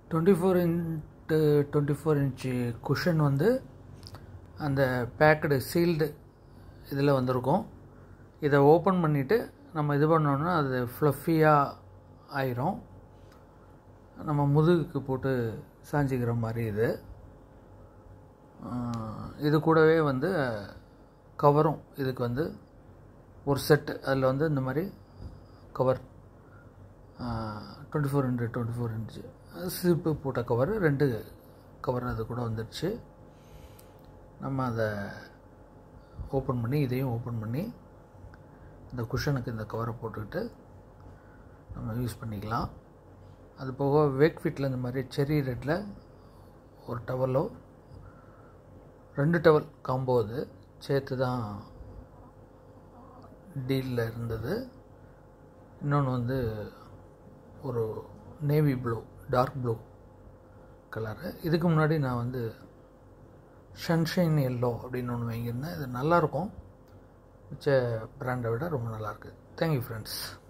twenty four into twenty four inch cushion வந்து அந்த packed sealed இதில் வந்திருக்கும் இதை ஓப்பன் பண்ணிவிட்டு நம்ம இது பண்ணோன்னா அது ஃப்ளஃபியாக ஆயிரும் நம்ம முதுகுக்கு போட்டு சாஞ்சிக்கிற மாதிரி இது ஆஹ் இது கூடவே வந்து கவரும் இதுக்கு வந்து ஒரு செட்டு அதில் வந்து இந்த மாதிரி cover twenty four into twenty four inch zip போட்ட கவர் ரெண்டு கவர் அது கூட வந்துடுச்சு நம்ம அதை ஓப்பன் பண்ணி இதையும் ஓப்பன் பண்ணி இந்த குஷனுக்கு இந்த கவரை போட்டுக்கிட்டு நம்ம யூஸ் பண்ணிக்கலாம் அது போக வேக் ஃபிட்டில் இந்த மாதிரி செரி ரெட்டில் ஒரு டவலோ ரெண்டு டவல் காம்போ அது சேர்த்து தான் டீலில் இருந்தது இன்னொன்று வந்து ஒரு navy blue dark blue colour இதுக்கு முன்னாடி நான் வந்து சன்ஷைன் எல்லோ அப்படின்னு ஒன்று வாங்கியிருந்தேன் இது நல்லாயிருக்கும் மிச்ச பிராண்டை விட ரொம்ப நல்லாயிருக்கு தேங்க்யூ ஃப்ரெண்ட்ஸ்